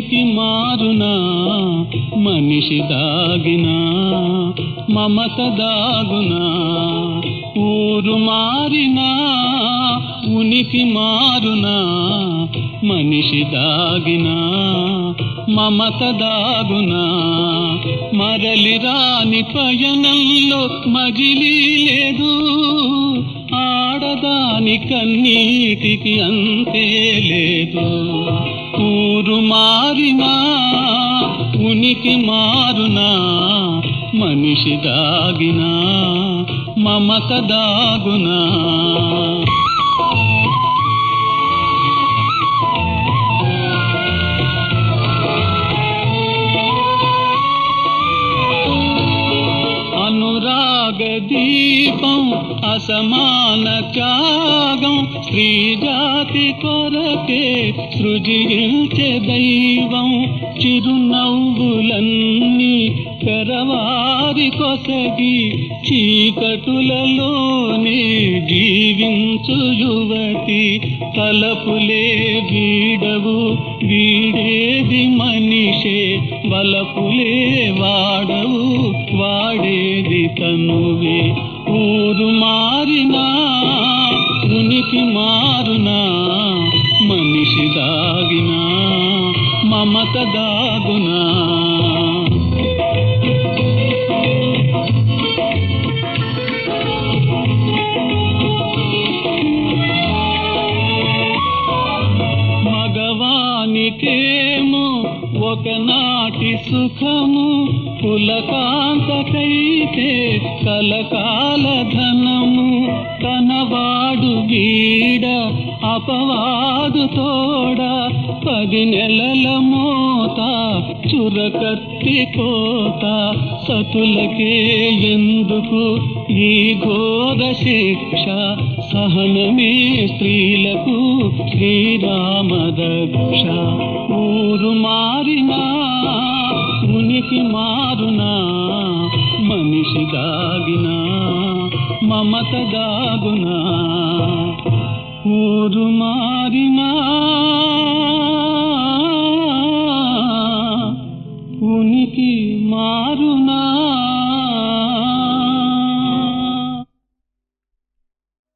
ఉనికి మారునా మనిషి దాగినా మమత దాగునా ఊరు మారినా ఉనికి మారునా మనిషి దాగినా మమత దాగునా మరలి రాని పయనంలో మజిలీ లేదు ఆడదాని కన్నీటికి అంతే లేదు ఊరు మారినా ఉనికి మారునా మనిషి దాగినా మమత దాగునా అనురాగ దీపం అసమాన త్యాగం స్త్రీ జాతి కొరకే సృజించే దైవం చిరునవ్వులన్నీ పెరవారి కొసగి చీకటులలోనే జీవించు యువతి తలపులే వీడవు వీడేది మనిషే వలపులే వాడవు వాడేది తనువే ఊరు మారినా ఉనికి మారునా మనిషి దాగినా మమత దాగునా మగవానికేమో ఒకనాటి సుఖము పులకాంతకైతే కలకాల ధనము తనవాడు వీడ అపవాదు తోడ పది నెలల మోత చురకత్తి కోత సతులకే ఎందుకు ఈ ఘోర శిక్ష సహనమే స్త్రీలకు శ్రీరామ దక్ష ఊరు మారినా ఉనికి మారునా మనిషి దాగినా మమత దాగునా ఊరు మారినా